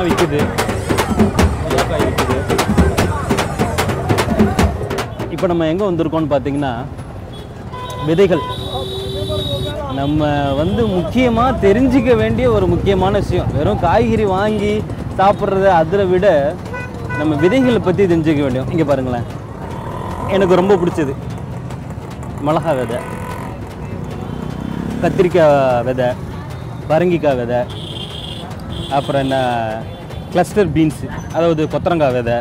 பழம் விற்குது கொய்யாக்காய் விற்குது இப்போ நம்ம எங்கே வந்திருக்கோம்னு பார்த்தீங்கன்னா விதைகள் நம்ம வந்து முக்கியமாக தெரிஞ்சிக்க வேண்டிய ஒரு முக்கியமான விஷயம் வெறும் காய்கறி வாங்கி சாப்பிட்றத அதில் விட நம்ம விதைகளை பற்றி தெரிஞ்சுக்க வேண்டியும் இங்கே பாருங்களேன் எனக்கு ரொம்ப பிடிச்சது மிளகா விதை கத்திரிக்காய் விதை பரங்கிக்காய் விதை அப்புறம் என்ன கிளஸ்டர் பீன்ஸு அதாவது கொத்தரங்காய் விதை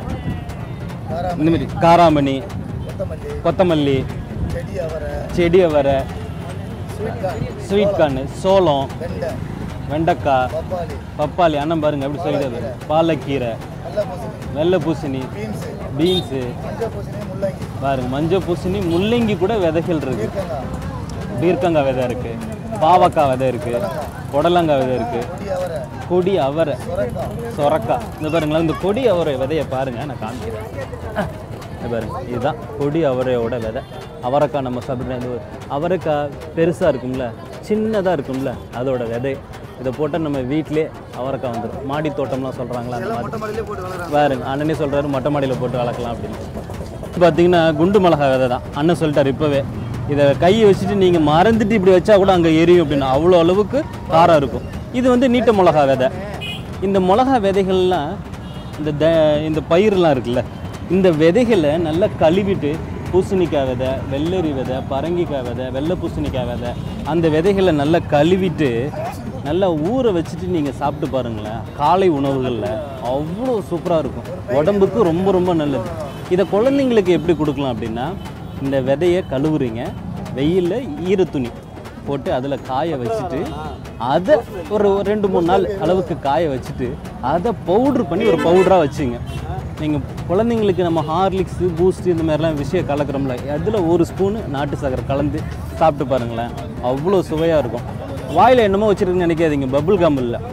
இந்த மாதிரி காராமணி கொத்தமல்லி கொத்தமல்லி செடி அவரை செடி அவரை ஸ்வீட் கார்ன் ஸ்வீட் கார்னு சோளம் வெண்டை வெண்டைக்காய் பப்பாளி பப்பாளி அண்ணன் பாருங்க எப்படி சொல்லிட்டு பாலக்கீரை வெள்ளை பூசணி வெள்ளை பூசணி பீன்ஸு பீன்ஸு மஞ்சள் பூசணி முள்ளங்கி பாருங்க மஞ்சள் பூசணி முள்ளங்கி கூட விதைகள் இருக்கு பீர்க்கங்காய் பீர்க்கங்காய் விதை இருக்கு பாவக்காய் விதை இருக்கு புடலங்காய் விதை இருக்கு கொடி அவரை கொடி அவரை சுரக்காய் சொரக்காய் இந்த பாருங்களேன் இந்த கொடி அவரை விதையை பாருங்க நான் காமிக்கிறேன் இந்த பாருங்க இதுதான் கொடி அவரையோட விதை அவரைக்காய் நம்ம சாப்பிட்ற இந்த ஒரு அவரைக்காய் பெருசாக இருக்கும்ல சின்னதாக இருக்கும்ல அதோட விதை இதை போட்டால் நம்ம வீட்டிலே அவரைக்காய் வந்துடும் மாடி தோட்டம்லாம் சொல்கிறாங்களா அந்த மாதிரி மொட்டை மாடியிலே போட்டு வளர்றாங்க பாருங்க அண்ணனே சொல்கிறாரு மொட்டை மாடியில் போட்டு வளர்க்கலாம் அப்படின்னு பார்த்தீங்கன்னா குண்டு மிளகா விதை தான் அண்ணன் சொல்லிட்டாரு இப்போவே இதை கையை வச்சுட்டு நீங்கள் மறந்துட்டு இப்படி வச்சா கூட அங்கே எரியும் அப்படின்னு அவ்வளோ அளவுக்கு காரம் இருக்கும் இது வந்து நீட்ட மிளகா விதை இந்த மிளகா விதைகள்லாம் இந்த த இந்த பயிரெலாம் இருக்குல்ல இந்த விதைகளை நல்லா கழுவிட்டு பூசணிக்காய் விதை வெள்ளரி விதை பரங்கிக்காய் விதை வெள்ளை பூசணிக்காய் விதை அந்த விதைகளை நல்லா கழுவிட்டு நல்லா ஊற வச்சுட்டு நீங்கள் சாப்பிட்டு பாருங்களேன் காலை உணவுகளில் அவ்வளோ சூப்பராக இருக்கும் உடம்புக்கு ரொம்ப ரொம்ப நல்லது இதை குழந்தைங்களுக்கு எப்படி கொடுக்கலாம் அப்படின்னா இந்த விதையை கழுவுறீங்க வெயிலில் ஈரத்துணி போட்டு அதில் காய வச்சுட்டு அதை ஒரு ரெண்டு மூணு நாள் அளவுக்கு காய வச்சுட்டு அதை பவுட்ரு பண்ணி ஒரு பவுடராக வச்சுங்க நீங்கள் குழந்தைங்களுக்கு நம்ம ஹார்லிக்ஸு பூஸ்ட் இந்த மாதிரிலாம் விஷயம் கலக்கிறோம்ல அதில் ஒரு ஸ்பூனு நாட்டு சக்கரை கலந்து சாப்பிட்டு பாருங்களேன் அவ்வளோ சுவையாக இருக்கும் வாயில் என்னமோ வச்சுருக்குன்னு நினைக்காதீங்க பபுள் கம் இல்லை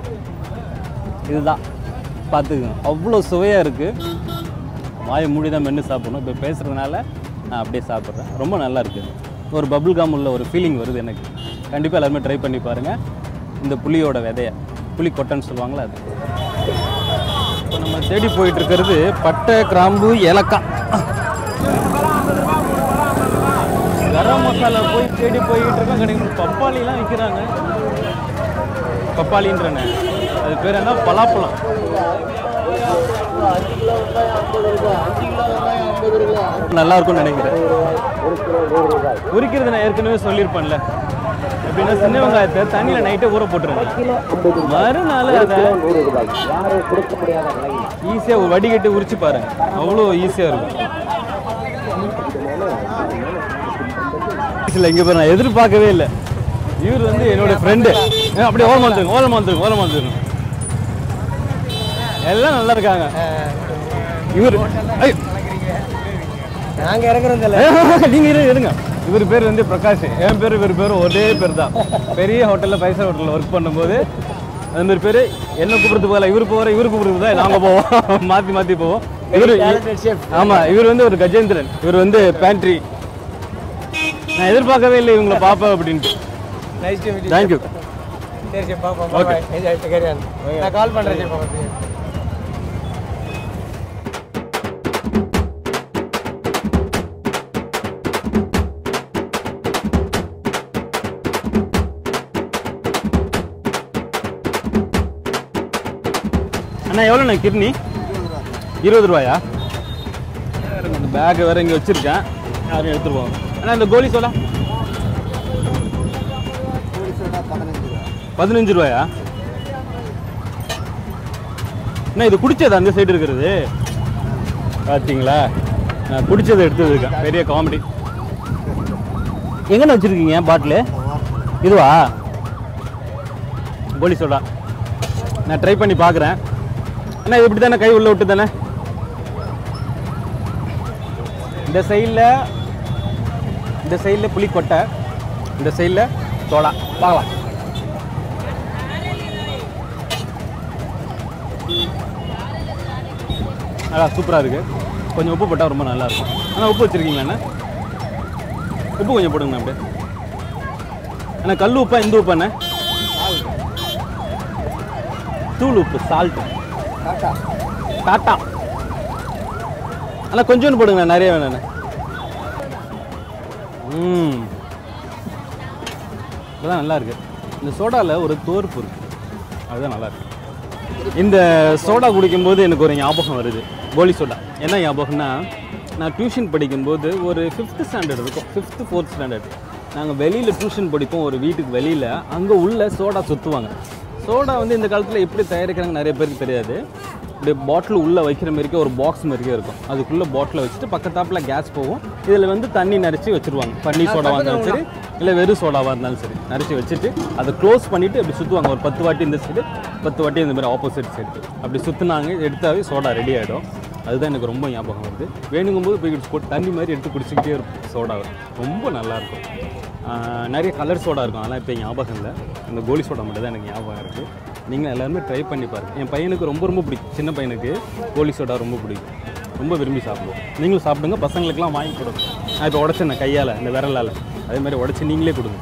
இதுதான் பார்த்துக்குங்க அவ்வளோ சுவையாக இருக்குது வாயை மூடி தான் மென்று சாப்பிடணும் இப்போ பேசுகிறதுனால நான் அப்படியே சாப்பிட்றேன் ரொம்ப நல்லா இருக்குது ஒரு பபுள் கம் உள்ள ஒரு ஃபீலிங் வருது எனக்கு கண்டிப்பாக எல்லாருமே ட்ரை பண்ணி பாருங்கள் இந்த புளியோட விதைய புளி கொட்டைன்னு சொல்லுவாங்களா அது இப்போ நம்ம தேடி போயிட்டு இருக்கிறது பட்டை கிராம்பு ஏலக்காய் கரம் மசாலா போய் தேடி போயிட்டு இருக்கோம் கிடைக்கும் பப்பாளிலாம் விற்கிறாங்க பப்பாளின்றன அது பேர் என்ன பலாப்பழம் நல்லா இருக்கும்னு நினைக்கிறேன் உரிக்கிறது நான் ஏற்கனவே சொல்லியிருப்பேன்ல எப்படின்னா சின்ன வெங்காயத்தை தண்ணியில் நைட்டே ஊற போட்டுருங்க மறுநாள் அதை ஈஸியாக ஒரு வடிகட்டி உரிச்சு பாருங்க அவ்வளோ ஈஸியாக இருக்கும் இல்லை இங்கே பாரு நான் எதிர்பார்க்கவே இல்லை இவர் வந்து என்னோட ஃப்ரெண்டு அப்படியே ஓரம் வந்துருங்க ஓரம் வந்துருங்க ஓரம் வந்துருங்க எல்லாம் நல்லா இருக்காங்க இவர் ஐயோ நாங்க இறங்குறது இல்ல நீங்க இரு இருங்க இவர் பேர் வந்து பிரகாஷ் என் பேர் இவர் பேர் ஒரே பேர் தான் பெரிய ஹோட்டலில் பைசா ஹோட்டலில் ஒர்க் பண்ணும்போது அந்த மாதிரி பேர் என்ன கூப்பிடுறது போகல இவர் போகிற இவர் கூப்பிடுறது தான் நாங்கள் போவோம் மாற்றி மாற்றி போவோம் இவர் ஆமாம் இவர் வந்து ஒரு கஜேந்திரன் இவர் வந்து பேண்ட்ரி நான் எதிர்பார்க்கவே இல்லை இவங்களை பார்ப்பேன் அப்படின்ட்டு நைஸ் டு மீட் தேங்க்யூ சரி சரி பாப்போம் Okay. பாய் என்ஜாய் டு கேரி நான் கால் பண்றேன் சரி பாப்போம் அண்ணா எவ்வளோண்ணா கிட்னி இருபது ரூபாயா இந்த பேக் வேற இங்கே வச்சிருக்கேன் யாரும் எடுத்துட்டு போவாங்க அண்ணா இந்த கோலி சோலா பதினஞ்சு ரூபாயா அண்ணா இது குடிச்சது அந்த சைடு இருக்கிறது பார்த்தீங்களா நான் குடிச்சதை எடுத்து இருக்கேன் பெரிய காமெடி எங்கண்ணா வச்சிருக்கீங்க பாட்டிலு இதுவா கோலி சோடா நான் ட்ரை பண்ணி பார்க்குறேன் அண்ணா இது இப்படி தானே கை உள்ள விட்டு தானே இந்த சைடில் இந்த சைடில் புளிக்கொட்டை இந்த சைடில் சோடா பார்க்கலாம் நல்லா சூப்பராக இருக்குது கொஞ்சம் உப்பு போட்டால் ரொம்ப நல்லா இருக்கும் ஆனால் உப்பு வச்சுருக்கீங்களா அண்ணா உப்பு கொஞ்சம் போடுங்கண்ணா அப்படியே அண்ணா கல் உப்பா இந்த உப்பா அண்ணா தூள் உப்பு சால்ட் டாட்டா ஆனால் கொஞ்சோண்டு போடுங்க நிறைய வேணாண்ணே ம் இதுதான் நல்லா இருக்கு இந்த சோடாவில் ஒரு தோர்ப்பு இருக்கு அதுதான் நல்லா இருக்கு இந்த சோடா குடிக்கும்போது எனக்கு ஒரு ஞாபகம் வருது கோலி சோடா என்ன ஞாபகம்னா நான் டியூஷன் படிக்கும்போது ஒரு ஃபிஃப்த் ஸ்டாண்டர்ட் இருக்கும் ஃபிஃப்த்து ஃபோர்த் ஸ்டாண்டர்ட் நாங்கள் வெளியில் டியூஷன் படிப்போம் ஒரு வீட்டுக்கு வெளியில் அங்கே உள்ள சோடா சுற்றுவாங்க சோடா வந்து இந்த காலத்தில் எப்படி தயாரிக்கிறாங்க நிறைய பேருக்கு தெரியாது இப்படி பாட்டில் உள்ளே வைக்கிற மாதிரிக்கே ஒரு பாக்ஸ் மாதிரிக்கே இருக்கும் அதுக்குள்ளே பாட்டிலை வச்சுட்டு பக்கத்தாப்பில் கேஸ் போகும் இதில் வந்து தண்ணி நிறச்சி வச்சுருவாங்க பன்னீர் சோடாவாக இருந்தாலும் சரி இல்லை வெறும் சோடாவாக இருந்தாலும் சரி நிறச்சி வச்சுட்டு அதை க்ளோஸ் பண்ணிவிட்டு அப்படி சுற்றுவாங்க ஒரு பத்து வாட்டி இந்த சைடு பத்து வாட்டி இந்த மாதிரி ஆப்போசிட் சைடு அப்படி சுற்றுனாங்க எடுத்தாவே சோடா ரெடி ஆகிடும் அதுதான் எனக்கு ரொம்ப ஞாபகம் வருது வேணுங்கும் போது போய் போட்டு தண்ணி மாதிரி எடுத்து குடிச்சிக்கிட்டே இருக்கும் சோடாவை ரொம்ப நல்லாயிருக்கும் நிறைய கலர் சோடா இருக்கும் அதெல்லாம் இப்போ ஞாபகம் இல்லை இந்த கோலி சோடா மட்டும் தான் எனக்கு ஞாபகம் இருக்குது நீங்கள் எல்லாருமே ட்ரை பண்ணி பாருங்கள் என் பையனுக்கு ரொம்ப ரொம்ப பிடிக்கும் சின்ன பையனுக்கு கோலி சோடா ரொம்ப பிடிக்கும் ரொம்ப விரும்பி சாப்பிடுவோம் நீங்களும் சாப்பிடுங்க பசங்களுக்கெல்லாம் வாங்கி கொடுங்க நான் இப்போ உடச்சேன் கையால் இந்த விரலால் அதே மாதிரி உடச்சி நீங்களே கொடுங்க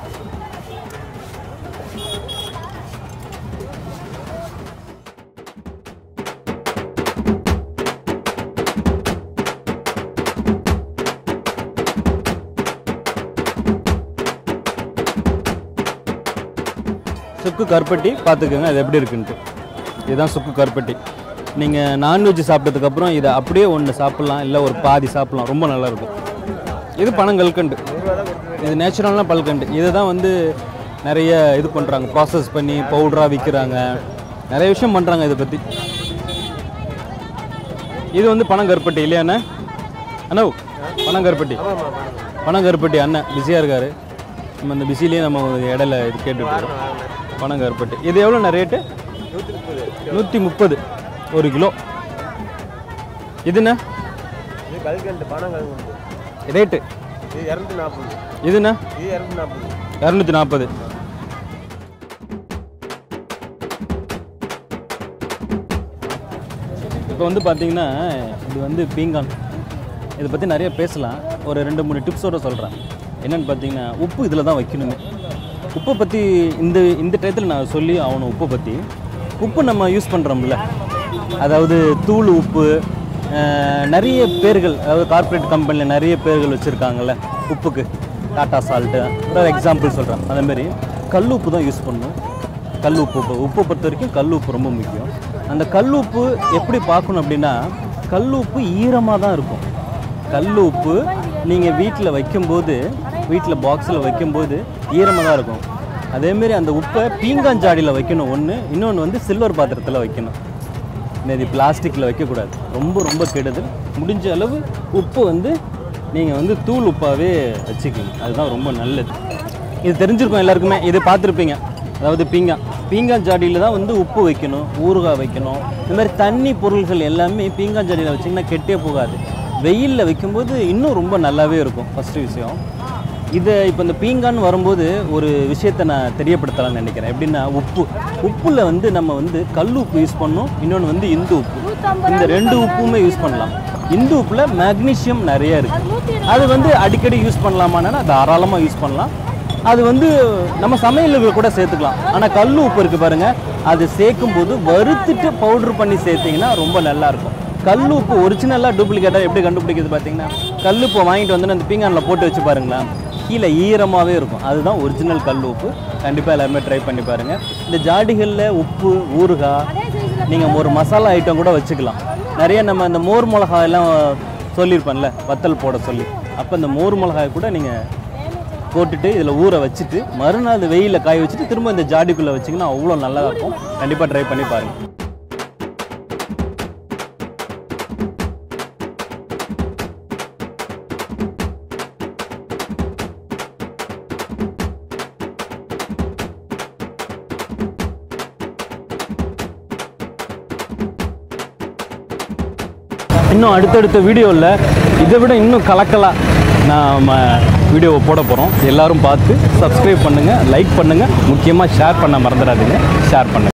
சுக்கு கருப்பட்டி பார்த்துக்கோங்க அது எப்படி இருக்குன்ட்டு இதுதான் சுக்கு கருப்பட்டி நீங்கள் நான்வெஜ் சாப்பிட்டதுக்கப்புறம் இதை அப்படியே ஒன்று சாப்பிட்லாம் இல்லை ஒரு பாதி சாப்பிட்லாம் ரொம்ப நல்லாயிருக்கும் இது பனங்கல்கண்டு இது நேச்சுரலான பல்கண்டு இதை தான் வந்து நிறைய இது பண்ணுறாங்க ப்ராசஸ் பண்ணி பவுடராக விற்கிறாங்க நிறைய விஷயம் பண்ணுறாங்க இதை பற்றி இது வந்து பனங்கருப்பட்டி இல்லையாண்ணே அண்ணா பனங்கருப்பட்டி பனங்கருப்பட்டி அண்ணன் பிஸியாக இருக்காரு நம்ம இந்த பிஸிலேயே நம்ம ஒரு இடையில இது கேட்டுட்டு இருக்கோம் பனங்கருப்பட்டி இது எவ்வளோண்ணா ரேட்டு நூற்றி முப்பது ஒரு கிலோ இதுண்ணா இது கல்கண்டு பணம் கல்கண்டு ரேட்டு இது இரநூத்தி நாற்பது இதுண்ணா இது இரநூத்தி நாற்பது இரநூத்தி நாற்பது இப்போ வந்து பார்த்தீங்கன்னா இது வந்து பீங்கான் இதை பற்றி நிறைய பேசலாம் ஒரு ரெண்டு மூணு டிப்ஸோட சொல்கிறேன் என்னென்னு பார்த்தீங்கன்னா உப்பு இதில் தான் வைக்கணுமே உப்பை பற்றி இந்த இந்த டயத்தில் நான் சொல்லி ஆகணும் உப்பை பற்றி உப்பு நம்ம யூஸ் பண்ணுறோம்ல அதாவது தூள் உப்பு அஹ், நிறைய பேர்கள் அதாவது கார்ப்பரேட் கம்பெனியில் நிறைய பேர்கள் வச்சுருக்காங்கல்ல உப்புக்கு டாட்டா சால்ட்டு ஒரு எக்ஸாம்பிள் சொல்கிறேன் அதே மாதிரி கல் உப்பு தான் யூஸ் பண்ணணும் கல் உப்பு இப்போ உப்பை பொறுத்த வரைக்கும் கல் உப்பு ரொம்ப முக்கியம் அந்த கல் உப்பு எப்படி பார்க்கணும் அப்படின்னா கல் உப்பு ஈரமாக தான் இருக்கும் கல் உப்பு நீங்கள் வீட்டில் வைக்கும்போது வீட்டில் பாக்ஸில் வைக்கும்போது ஈரமாக தான் இருக்கும் அதேமாரி அந்த உப்பை பீங்காஞ்சாடியில் வைக்கணும் ஒன்று இன்னொன்று வந்து சில்வர் பாத்திரத்தில் வைக்கணும் இது பிளாஸ்டிக்கில் வைக்கக்கூடாது ரொம்ப ரொம்ப கெடுதல் முடிஞ்ச அளவு உப்பு வந்து நீங்கள் வந்து தூள் உப்பாகவே வச்சுக்கோங்க அதுதான் ரொம்ப நல்லது இது தெரிஞ்சிருக்கும் எல்லாருக்குமே இது பார்த்துருப்பீங்க அதாவது பீங்கா பீங்காஞ்சாடியில் தான் வந்து உப்பு வைக்கணும் ஊறுகாய் வைக்கணும் இந்த மாதிரி தண்ணி பொருள்கள் எல்லாமே பீங்காஞ்சாடியில் வச்சிங்கன்னா கெட்டே போகாது வெயிலில் வைக்கும்போது இன்னும் ரொம்ப நல்லாவே இருக்கும் ஃபஸ்ட்டு விஷயம் இதை இப்போ இந்த பீங்கான் வரும்போது ஒரு விஷயத்தை நான் தெரியப்படுத்தலாம்னு நினைக்கிறேன் எப்படின்னா உப்பு உப்புல வந்து நம்ம வந்து கல் உப்பு யூஸ் பண்ணோம் இன்னொன்று வந்து இந்து உப்பு இந்த ரெண்டு உப்புமே யூஸ் பண்ணலாம் இந்து உப்புல மேக்னீசியம் நிறைய இருக்கு அது வந்து அடிக்கடி யூஸ் பண்ணலாமான்னா தாராளமாக யூஸ் பண்ணலாம் அது வந்து நம்ம சமையலுக்கு கூட சேர்த்துக்கலாம் ஆனால் கல் உப்பு இருக்கு பாருங்க அது சேர்க்கும் போது வறுத்துட்டு பவுடர் பண்ணி சேர்த்தீங்கன்னா ரொம்ப நல்லா இருக்கும் கல் உப்பு ஒரிஜினலாக டூப்ளிகேட்டாக எப்படி கண்டுபிடிக்கிறது பார்த்தீங்கன்னா கல் உப்பு வாங்கிட்டு வந்து அந்த பீங்கானில் போட்டு வச்சு பாருங்களேன் கீழே ஈரமாகவே இருக்கும் அதுதான் ஒரிஜினல் கல் உப்பு கண்டிப்பாக எல்லாருமே ட்ரை பண்ணி பாருங்கள் இந்த ஜாடிகளில் உப்பு ஊறுகாய் நீங்கள் ஒரு மசாலா ஐட்டம் கூட வச்சுக்கலாம் நிறைய நம்ம இந்த மோர் மிளகாய் எல்லாம் சொல்லியிருப்பேன்ல வத்தல் போட சொல்லி அப்போ இந்த மோர் மிளகாய் கூட நீங்கள் போட்டுட்டு இதில் ஊற வச்சுட்டு மறுநாள் வெயிலில் காய வச்சுட்டு திரும்ப இந்த ஜாடிக்குள்ளே வச்சிங்கன்னா அவ்வளோ நல்லா இருக்கும் கண்டிப்பாக ட்ரை பண்ணி பாருங்கள் இன்னும் அடுத்தடுத்த வீடியோவில் இதை விட இன்னும் கலக்கலாக நாம் வீடியோவை போட போகிறோம் எல்லாரும் பார்த்து சப்ஸ்கிரைப் பண்ணுங்கள் லைக் பண்ணுங்கள் முக்கியமாக ஷேர் பண்ண மறந்துடாதீங்க ஷேர் பண்ணுங்கள்